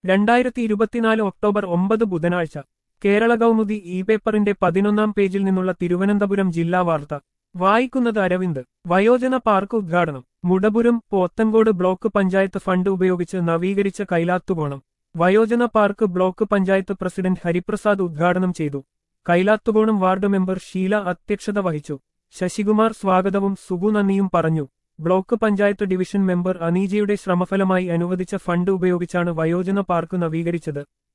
രണ്ടായിരത്തി ഇരുപത്തിനാല് ഒക്ടോബർ ഒമ്പത് ബുധനാഴ്ച കേരള കൗമുദി ഇ പേപ്പറിന്റെ പതിനൊന്നാം പേജിൽ നിന്നുള്ള തിരുവനന്തപുരം ജില്ലാ വാർത്ത വായിക്കുന്നത് അരവിന്ദ് വയോജന പാർക്ക് ഉദ്ഘാടനം മുടപുരം പോത്തൻകോട് ബ്ലോക്ക് പഞ്ചായത്ത് ഫണ്ട് ഉപയോഗിച്ച് നവീകരിച്ച കൈലാത്തുകോണം വയോജന park block panchayat president Hariprasad ഉദ്ഘാടനം ചെയ്തു കൈലാത്തുകോണം വാർഡ് മെമ്പർ ഷീല അധ്യക്ഷത വഹിച്ചു ശശികുമാർ സ്വാഗതവും സുഗു നന്ദിയും പറഞ്ഞു ബ്ലോക്ക് പഞ്ചായത്ത് ഡിവിഷൻ മെമ്പർ അനീജയുടെ ശ്രമഫലമായി അനുവദിച്ച ഫണ്ട് ഉപയോഗിച്ചാണ് വയോജന പാർക്ക് നവീകരിച്ചത്